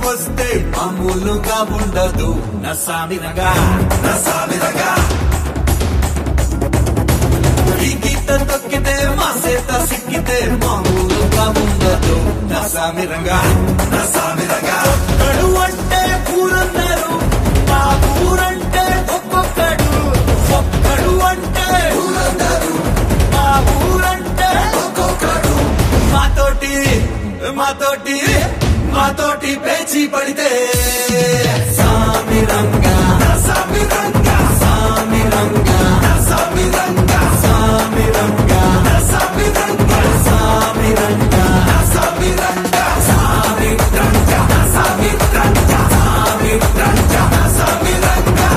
వస్తే మామూలుగా ఉండదు నసామిరగా నసామిరగా ఈ గీత తొక్కితే మా సేత సిక్కితే మామూలుగా ఉండదు నసామిరంగా నసామిరంగా ఒక్కడు అంటే కూరన్నారు మా ఊరంటే ఒక్కొక్కడు ఒక్కడు అంటే కూరన్నారు మా ఊరంటే ఒక్కొక్కడు మాతోటి మాతోటి మాతోటి పేచి పడితే సామిరంగా సామిరంగా సామిరంగా సామిరంగా సామిరంగా సామిరంగా సామిరంగా సామిరంగా సామిరంగా సామిరంగా సామిరంగా సామిరంగా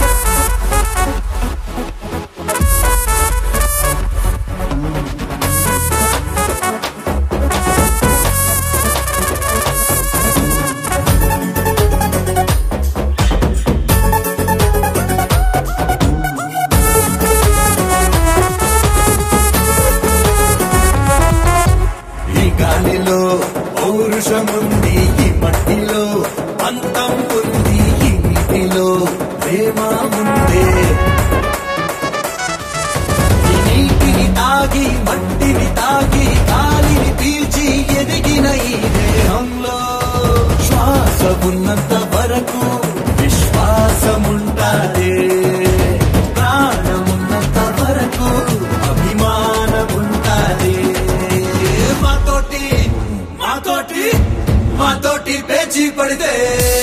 ఈ గాలిలో పౌరుషముంది ఈ మట్టిలో అంతం ఉంది ఈ నీటిలో ప్రేమ ఉందే ఈ నీటిని తాగి మట్టిని తాగి గాలిని పీల్చి ఎదిగిన ఈ దేహంలో శ్వాస ఉన్నంత వరకు విశ్వాసముంటాదే ప్రాణమున్నంత వరకు అభిమానముంటాదే మాతోటి మాతోటి మాతోటి పేచి పడితే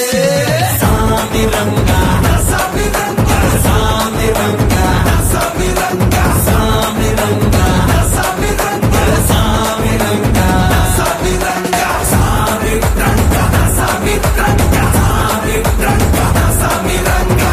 సామిరంగా సామిరంగా సామిరంగా సామిరంగా సామిరంగా సామిరంగా సామిరంగా సామిరంగా సామిరంగా సామిరంగా సామిరంగా సామిరంగా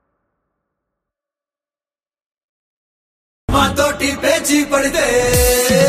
మాతోటి పేచి పడితే